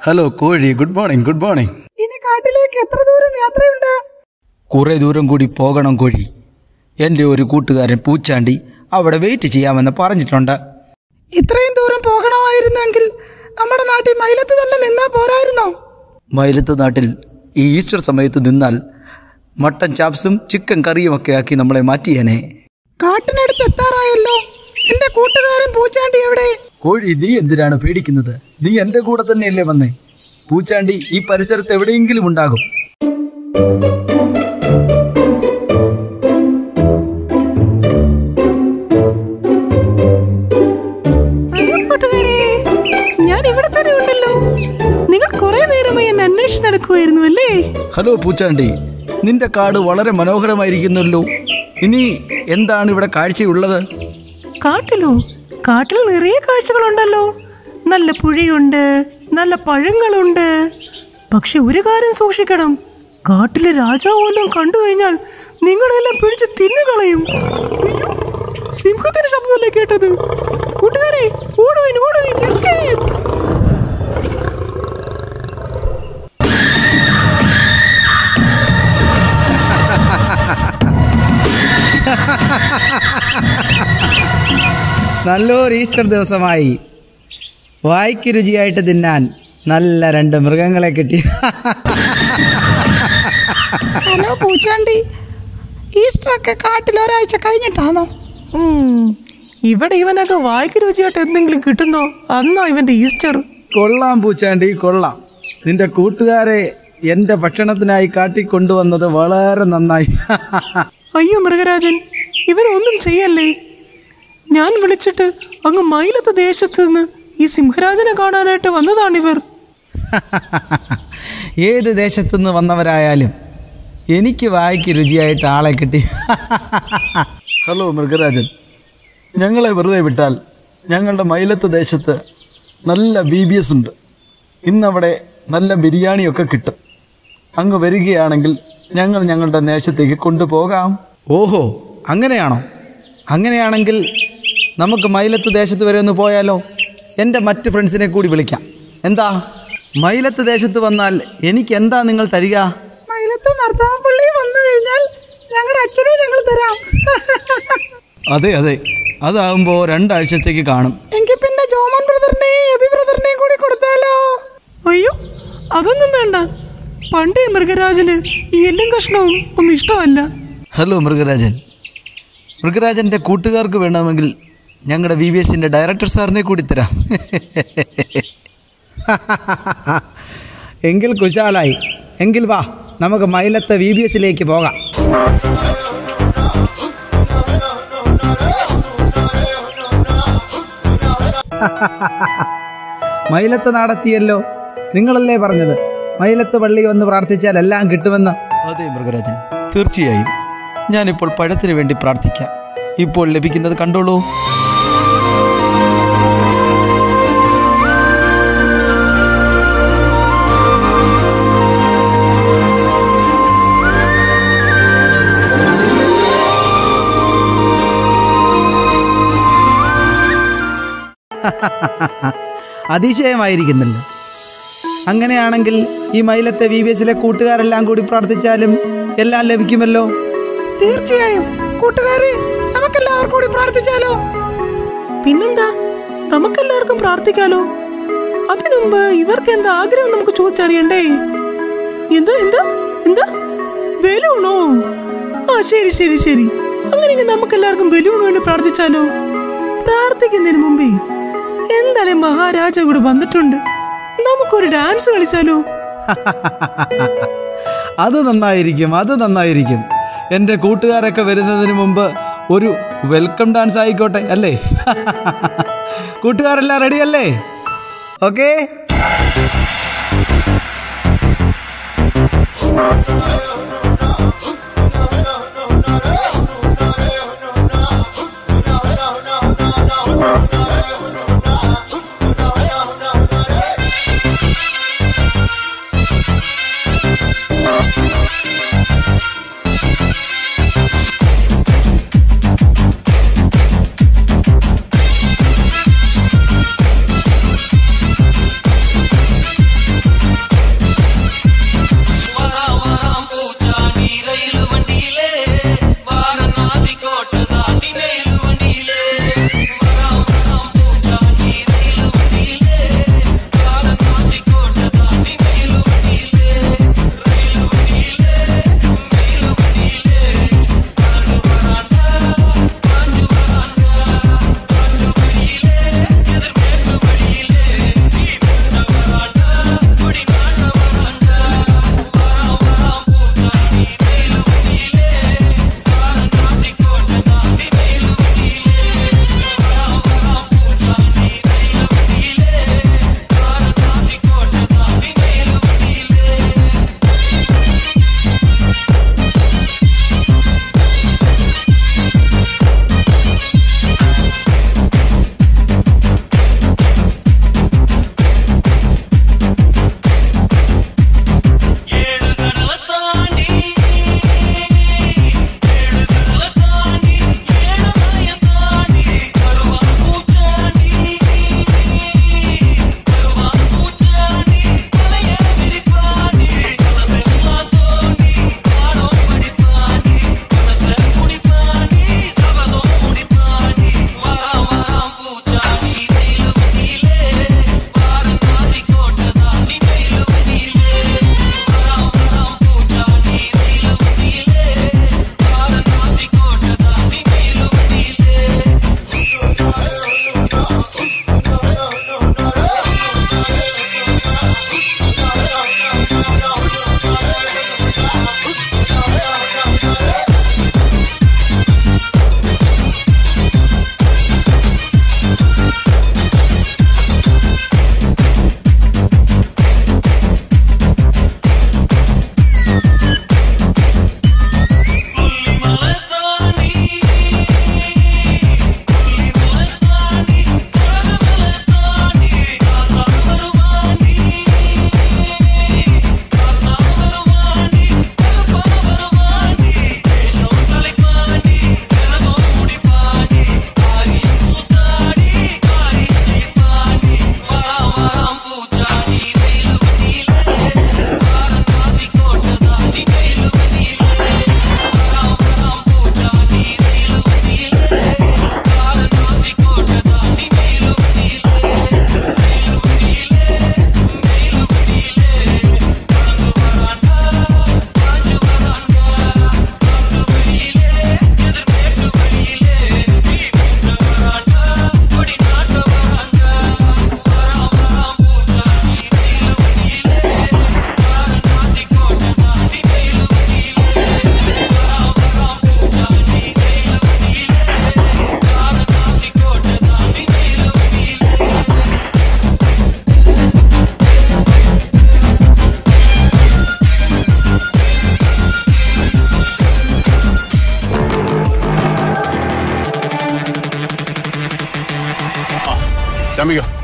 Hello കോഴി good morning good morning ഇനി കാട്ടിലേക്ക് എത്ര ദൂരം യാത്രയുണ്ട് കുറേ ദൂരം കൂടി പോകണം കോഴി എൻ്റെ ഒരു കൂട്ടുകാരൻ പൂച്ചാണ്ടി അവിടെ വെയിറ്റ് ചെയ്യാമെന്ന് പറഞ്ഞിട്ടുണ്ട് ഇത്രയും ദൂരം പോകണമായിരുന്നെങ്കിൽ നമ്മുടെ നാട്ടിൽ മൈലത്ത് തന്നെ നിന്നാ പോരായിരുന്നോ മയിലത്ത് നാട്ടിൽ ഈ ഈസ്റ്റർ സമയത്ത് നിന്നാൽ മട്ടൻ ചാപ്സും ചിക്കൻ കറിയും ഒക്കെ ആക്കി നമ്മളെ മാറ്റിയേനെ കാട്ടിനടുത്ത് എത്താറായല്ലോ എന്റെ കൂട്ടുകാരൻ പൂച്ചാണ്ടി എവിടെ കോഴി നീ എന്തിനാണ് പേടിക്കുന്നത് നീ എൻ്റെ കൂടെ തന്നെയല്ലേ വന്നേ പൂച്ചാണ്ടി ഈ പരിസരത്ത് എവിടെയെങ്കിലും ഉണ്ടാകും കൂട്ടുകാരെ ഞാൻ ഇവിടെ തന്നെ ഉണ്ടല്ലോ നിങ്ങൾ കുറെ നേരമായി എന്നെ അന്വേഷിച്ച് നടക്കുമായിരുന്നു അല്ലേ ഹലോ പൂച്ചാണ്ടി നിന്റെ കാട് വളരെ മനോഹരമായിരിക്കുന്നല്ലോ ഇനി എന്താണ് ഇവിടെ കാഴ്ചയുള്ളത് കാട്ടിലോ കാട്ടിൽ നിറയെ കാഴ്ചകളുണ്ടല്ലോ നല്ല പുഴയുണ്ട് നല്ല പഴങ്ങളുണ്ട് പക്ഷെ ഒരു കാര്യം സൂക്ഷിക്കണം കാട്ടിലെ രാജാവ് വല്ലതും കണ്ടു കഴിഞ്ഞാൽ നിങ്ങളെല്ലാം പിടിച്ച് തിന്നുകളയും അയ്യോ, സിംഹത്തിന്റെ ശബ്ദമല്ലേ കേട്ടത് കൂട്ടുകാരെ ഓടുവിൻ ഓടുവിൻ escape. നല്ലൊരു ഈസ്റ്റർ ദിവസമായി വായിക്ക് രുചിയായിട്ട് തിന്നാൻ നല്ല രണ്ട് മൃഗങ്ങളെ കിട്ടി ഹലോ പൂച്ചാണ്ടി ഈസ്റ്റർ ഒക്കെ കാട്ടിൽ ഒരാഴ്ച കഴിഞ്ഞിട്ടാണോ ഇവിടെ ഇവനൊക്കെ വായിക്ക് രുചിയായിട്ട് എന്തെങ്കിലും കിട്ടുന്നോ അന്നാ ഇവന്റെ ഈസ്റ്റർ കൊള്ളാം പൂച്ചാണ്ടി കൊള്ളാം നിന്റെ കൂട്ടുകാരെ എൻ്റെ ഭക്ഷണത്തിനായി കാട്ടിക്കൊണ്ടുവന്നത് വളരെ നന്നായി അയ്യോ മൃഗരാജൻ ഇവരൊന്നും ചെയ്യല്ലേ ഞാൻ വിളിച്ചിട്ട് അങ്ങ് മയിലത്തെ ദേശത്ത് നിന്ന് ഈ സിംഹരാജനെ കാണാനായിട്ട് വന്നതാണിവർ ഏത് ദേശത്തുനിന്ന് വന്നവരായാലും എനിക്ക് വായിക്ക് രുചിയായിട്ട് ആളെ കിട്ടി ഹലോ മൃഗരാജൻ ഞങ്ങളെ വെറുതെ വിട്ടാൽ ഞങ്ങളുടെ മൈലത്ത് ദേശത്ത് നല്ല ബി ബി എസ് ഉണ്ട് ഇന്നവിടെ നല്ല ബിരിയാണിയൊക്കെ കിട്ടും അങ്ങ് വരികയാണെങ്കിൽ ഞങ്ങൾ ഞങ്ങളുടെ ദേശത്തേക്ക് കൊണ്ടുപോകാം ഓഹോ അങ്ങനെയാണോ അങ്ങനെയാണെങ്കിൽ നമുക്ക് മൈലത്ത് ദേശത്ത് വരെ ഒന്ന് പോയാലോ എൻ്റെ മറ്റ് ഫ്രണ്ട്സിനെ കൂടി വിളിക്കാം എന്താ മൈലത്ത് ദേശത്ത് വന്നാൽ എനിക്ക് എന്താ നിങ്ങൾ തരിക മയിലത്ത് മർദ്ദവപ്പള്ളി വന്നു കഴിഞ്ഞാൽ ഞങ്ങളുടെ അച്ഛനെ ഞങ്ങൾ തരാം അതെ അതെ അതാകുമ്പോൾ രണ്ടാഴ്ചത്തേക്ക് കാണും എങ്കിൽ പിന്നെ ജോമൻ ബ്രദറിനെയും എബി ബ്രദറിനെയും കൂടി കൊടുത്താലോ അയ്യോ അതൊന്നും വേണ്ട പണ്ടേ മൃഗരാജന് ഈ എല്ലും കഷ്ണവും ഒന്നും ഇഷ്ടമല്ല ഹലോ മൃഗരാജൻ മൃഗരാജൻ്റെ കൂട്ടുകാർക്ക് വേണമെങ്കിൽ ഞങ്ങളുടെ വി ബി എസിൻ്റെ ഡയറക്ടർ സാറിനെ കൂടി തരാം എങ്കിൽ കുശാലായി എങ്കിൽ വാ നമുക്ക് മൈലത്തെ വി ബി എസിലേക്ക് പോകാം മൈലത്ത് നടത്തിയല്ലോ നിങ്ങളല്ലേ പറഞ്ഞത് മൈലത്ത് പള്ളി വന്ന് പ്രാർത്ഥിച്ചാൽ എല്ലാം കിട്ടുമെന്ന് അതെ മൃഗരാജൻ തീർച്ചയായും ഞാനിപ്പോൾ പഴത്തിന് വേണ്ടി പ്രാർത്ഥിക്കാം ഇപ്പോൾ ലഭിക്കുന്നത് കണ്ടോളൂ അതിശയമായിരിക്കുന്നല്ലോ അങ്ങനെയാണെങ്കിൽ ഈ മൈലത്തെ വി ബി എസിലെ കൂട്ടുകാരെല്ലാം കൂടി പ്രാർത്ഥിച്ചാലും എല്ലാം ലഭിക്കുമല്ലോ തീർച്ചയായും കൂട്ടുകാരെ നമുക്കെല്ലാവർക്കും കൂടി പ്രാർത്ഥിച്ചാലോ പിന്നെന്താ നമുക്കെല്ലാവർക്കും പ്രാർത്ഥിക്കാലോ അതിനുമുമ്പ് ഇവർക്ക് എന്താ ആഗ്രഹം നമുക്ക് ചോദിച്ചറിയണ്ടേ എന്താ എന്താ എന്താ ബലൂണോ ആ ശരി ശരി ശരി അങ്ങനെയെങ്കിൽ നമുക്കെല്ലാവർക്കും ബലൂൺ വേണ്ടി പ്രാർത്ഥിച്ചാലോ പ്രാർത്ഥിക്കുന്നതിന് മുമ്പേ എന്തായാലും മഹാരാജ ഇവിടെ വന്നിട്ടുണ്ട് നമുക്കൊരു ഡാൻസ് കളിച്ചാലോ അത് നന്നായിരിക്കും അത് നന്നായിരിക്കും എൻ്റെ കൂട്ടുകാരൊക്കെ വരുന്നതിന് മുമ്പ് ഒരു വെൽക്കം ഡാൻസ് ആയിക്കോട്ടെ അല്ലേ കൂട്ടുകാരെല്ലാം റെഡി അല്ലേ ഓക്കേ ചമ്മിക്കോ